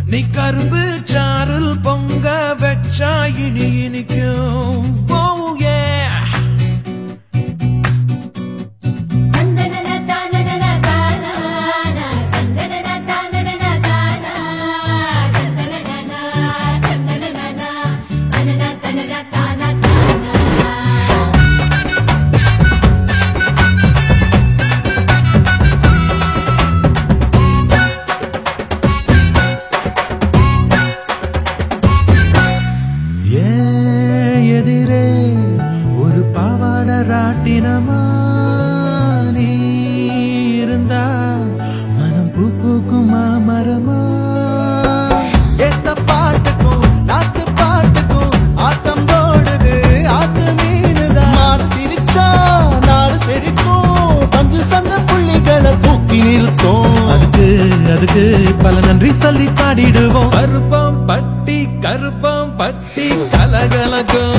நீ கரும்பு சாரல் பொங்க வச்சா இனி இனிக்கும் Oh, yeah. தந்தனன தானனன தானானா தந்தனன தானனன தானா தந்தனன தந்தனன அனன தனன தானா தானா ஏன் எதிரே ஒரு பாவாட ராட்டினமா நீ இருந்தா மனம் பூ பூக்குமா மரமா எத்த பாட்டுக்கும் நாட்டு பாட்டுக்கும் ஆட்டம் போடுது ஆத்து மீனுதான் மாடு சிரிச்சா நாடு செழிக்கும் பங்கு சந்த புள்ளிகளை தூக்கி நிறுத்தும் அதுக்கு அதுக்கு பல நன்றி சொல்லி பாடிடுவோம் கருப்பம் பட்டி கருப்பம் பட்டி கலகலக்கும்